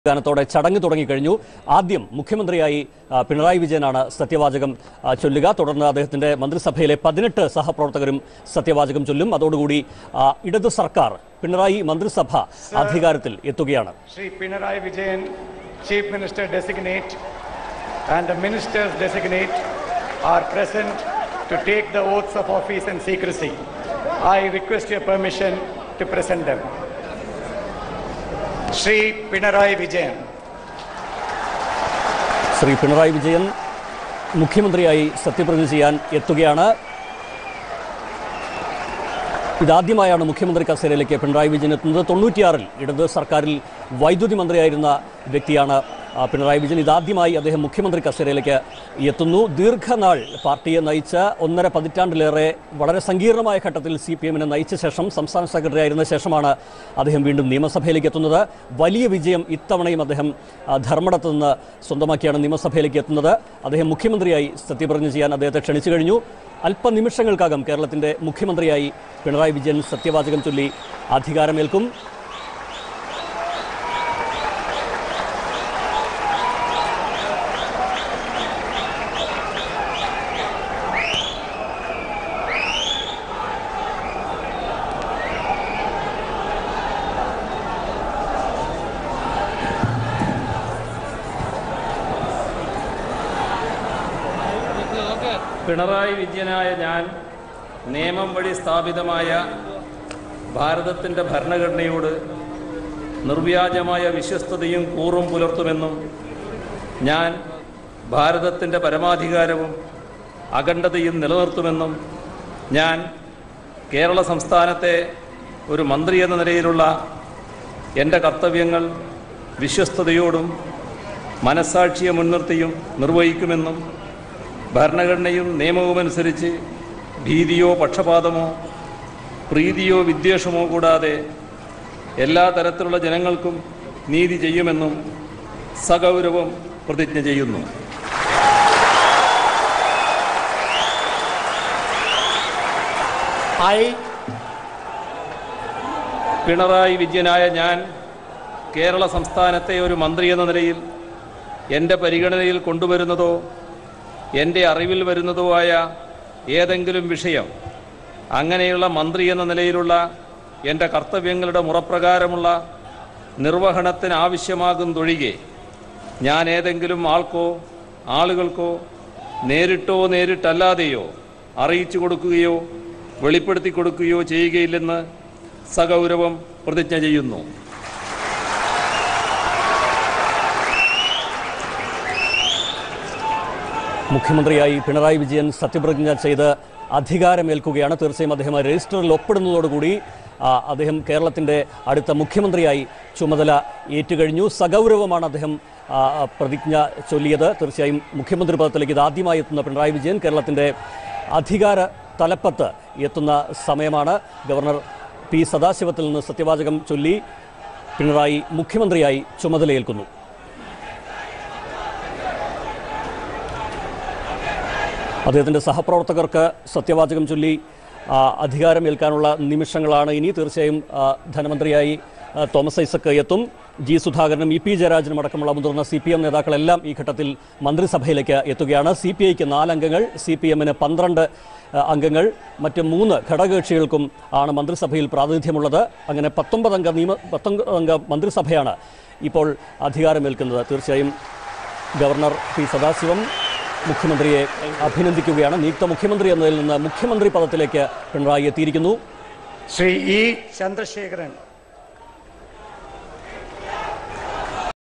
ഗാനത്തോടെ ചടങ്ങ് തുടങ്ങിക്കഴിഞ്ഞു ആദ്യം മുഖ്യമന്ത്രിയായി ആ, പിണറായി വിജയനാണ് സത്യവാചകം ആ, ചൊല്ലുക തുടർന്ന് അദ്ദേഹത്തിന്റെ മന്ത്രിസഭയിലെ പതിനെട്ട് സഹപ്രവർത്തകരും സത്യവാചകം ചൊല്ലും അതോടുകൂടി ആ, ഇടത് സർക്കാർ പിണറായി മന്ത്രിസഭ അധികാരത്തിൽ എത്തുകയാണ് Sri Pinarayi Vijayan, Chief Minister Designate, and the Ministers Designate are present to take the oaths of office and secrecy. I request your permission to present them. Sri Pinarayi Vijayan. Shri Pinarayi Vijayan മുഖ്യമന്ത്രിയായി സത്യപ്രതിജ്ഞ ചെയ്യാൻ എത്തുകയാണ് ഇതാദ്യമായാണ് മുഖ്യമന്ത്രി കസേരയിലേക്ക് പിണറായി വിജയൻ എത്തുന്നത് തൊണ്ണൂറ്റിയാറിൽ ഇടത് സർക്കാരിൽ വൈദ്യുതി മന്ത്രിയായിരുന്ന വ്യക്തിയാണ് ആ, പിണറായി വിജയൻ ഇതാദ്യമായി അദ്ദേഹം മുഖ്യമന്ത്രി കസേരയിലേക്ക് എത്തുന്നു ദീർഘനാൾ പാർട്ടിയെ നയിച്ച ഒന്നര പതിറ്റാണ്ടിലേറെ വളരെ സങ്കീർണമായ ഘട്ടത്തിൽ സി പി എമ്മിനെ നയിച്ച ശേഷം സംസ്ഥാന സെക്രട്ടറി ആയിരുന്ന ശേഷമാണ് അദ്ദേഹം വീണ്ടും നിയമസഭയിലേക്ക് എത്തുന്നത് വലിയ വിജയം ഇത്തവണയും അദ്ദേഹം ആ, ധർമ്മടത്ത് നിന്ന് സ്വന്തമാക്കിയാണ് നിയമസഭയിലേക്ക് എത്തുന്നത് അദ്ദേഹം മുഖ്യമന്ത്രിയായി സത്യപ്രതിജ്ഞ ചെയ്യാൻ അദ്ദേഹത്തെ ക്ഷണിച്ചു കഴിഞ്ഞു അല്പനിമിഷങ്ങൾക്കകം കേരളത്തിന്റെ മുഖ്യമന്ത്രിയായി പിണറായി വിജയൻ സത്യവാചകം ചൊല്ലി അധികാരമേൽക്കും പിണറായി വിജയനായ ഞാൻ നിയമം വഴി സ്ഥാപിതമായ ഭാരതത്തിൻ്റെ ഭരണഘടനയോട് നിർവ്യാജമായ വിശ്വസ്തതയും കൂറും പുലർത്തുമെന്നും ഞാൻ ഭാരതത്തിൻ്റെ പരമാധികാരവും അഖണ്ഡതയും നിലനിർത്തുമെന്നും ഞാൻ കേരള സംസ്ഥാനത്തെ ഒരു മന്ത്രി എന്ന നിലയിലുള്ള എൻ്റെ കർത്തവ്യങ്ങൾ വിശ്വസ്തയോടും മനസ്സാക്ഷിയെ മുൻനിർത്തിയും നിർവഹിക്കുമെന്നും ഭരണഘടനയും നിയമവുമനുസരിച്ച് ഭീതിയോ പക്ഷപാതമോ പ്രീതിയോ വിദ്വേഷമോ കൂടാതെ എല്ലാ തരത്തിലുള്ള ജനങ്ങൾക്കും നീതി ചെയ്യുമെന്നും സഗൗരവം പ്രതിജ്ഞ ചെയ്യുന്നു I, പിണറായി വിജയനായ ഞാൻ കേരള സംസ്ഥാനത്തെ ഒരു മന്ത്രി എന്ന നിലയിൽ എൻ്റെ പരിഗണനയിൽ കൊണ്ടുവരുന്നതോ എൻ്റെ അറിവിൽ വരുന്നതോ ആയ ഏതെങ്കിലും വിഷയം അങ്ങനെയുള്ള മന്ത്രി എന്ന നിലയിലുള്ള എൻ്റെ കർത്തവ്യങ്ങളുടെ മുറപ്രകാരമുള്ള നിർവഹണത്തിന് ആവശ്യമാകുന്നതൊഴികെ ഞാൻ ഏതെങ്കിലും ആൾക്കോ ആളുകൾക്കോ നേരിട്ടോ നേരിട്ടല്ലാതെയോ അറിയിച്ചു കൊടുക്കുകയോ വെളിപ്പെടുത്തി കൊടുക്കുകയോ ചെയ്യുകയില്ലെന്ന് സഗൗരവം പ്രതിജ്ഞ ചെയ്യുന്നു മുഖ്യമന്ത്രിയായി പിണറായി വിജയൻ സത്യപ്രതിജ്ഞ ചെയ്ത് അധികാരമേൽക്കുകയാണ് തീർച്ചയായും അദ്ദേഹം ആ രജിസ്റ്ററിൽ ഒപ്പിടുന്നതോടുകൂടി ആ, അദ്ദേഹം കേരളത്തിൻ്റെ അടുത്ത മുഖ്യമന്ത്രിയായി ചുമതല ഏറ്റുകഴിഞ്ഞു സഗൗരവമാണ് അദ്ദേഹം ആ, ആ, പ്രതിജ്ഞ ചൊല്ലിയത് തീർച്ചയായും മുഖ്യമന്ത്രി പദത്തിലേക്ക് ഇത് ആദ്യമായി എത്തുന്ന പിണറായി വിജയൻ കേരളത്തിൻ്റെ അധികാര തലപ്പത്ത് എത്തുന്ന സമയമാണ് ഗവർണർ പി സദാശിവത്തിൽ നിന്ന് സത്യവാചകം ചൊല്ലി പിണറായി മുഖ്യമന്ത്രിയായി ചുമതലയേൽക്കുന്നു അദ്ദേഹത്തിൻ്റെ സഹപ്രവർത്തകർക്ക് സത്യവാചകം ചൊല്ലി ആ, അധികാരമേൽക്കാനുള്ള നിമിഷങ്ങളാണ് ഇനി തീർച്ചയായും ആ, ധനമന്ത്രിയായി ആ, തോമസ് ഐസക്ക് എത്തും ജി സുധാകരനും ഇ പി ജയരാജനും അടക്കമുള്ള മുതിർന്ന സി പി എം നേതാക്കളെല്ലാം ഈ ഘട്ടത്തിൽ മന്ത്രിസഭയിലേക്ക് എത്തുകയാണ് സി പി ഐക്ക് നാലംഗങ്ങൾ സി പി എമ്മിന് പന്ത്രണ്ട് ആ, അംഗങ്ങൾ മറ്റ് മൂന്ന് ഘടകകക്ഷികൾക്കും ആണ് മന്ത്രിസഭയിൽ പ്രാതിനിധ്യമുള്ളത് അങ്ങനെ പത്തൊമ്പതംഗ നിയമ പത്തൊമ്പത് അംഗ മന്ത്രിസഭയാണ് ഇപ്പോൾ അധികാരമേൽക്കുന്നത് തീർച്ചയായും ഗവർണർ പി സദാശിവം മുഖ്യമന്ത്രിയെ അഭിനന്ദിക്കുകയാണ് നിയുക്ത മുഖ്യമന്ത്രി എന്നതിൽ നിന്ന് മുഖ്യമന്ത്രി പദത്തിലേക്ക് പിണറായി എത്തിയിരിക്കുന്നു Sri E. Chandrasekharan,